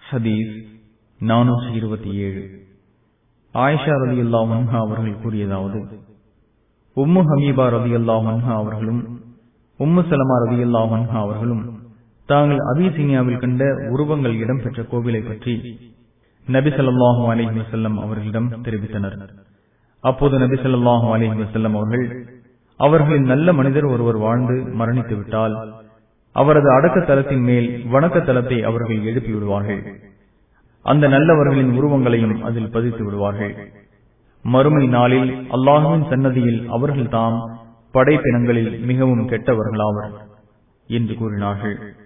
ஹதீஸ் நானூற்றி இருபத்தி ஏழு ஆயிஷா ரதி அல்லாஹா அவர்கள் கூறியதாவது உம்மு ஹமீபா ரதி அல்லாஹா அவர்களும் உம்மு சலமா ரதி அல்லாஹா அவர்களும் தாங்கள் அபிசீனியாவில் கண்ட உருவங்கள் இடம்பெற்ற கோவிலை பற்றி நபி சொல்லாஹு அலஹி வசல்லம் அவர்களிடம் தெரிவித்தனர் அப்போது நபி சொல்லாஹு அலஹி வசல்லம் அவர்கள் அவர்களின் நல்ல மனிதர் ஒருவர் வாழ்ந்து மரணித்து விட்டால் அவரது அடக்க தலத்தின் மேல் வணக்க தலத்தை அவர்கள் எழுப்பி விடுவார்கள் அந்த நல்லவர்களின் உருவங்களையும் அதில் பதித்து விடுவார்கள் மறுமை நாளில் அல்லாஹுவின் சன்னதியில் அவர்கள் தாம் படைப்பினங்களில் மிகவும் கெட்டவர்களாவர் என்று கூறினார்கள்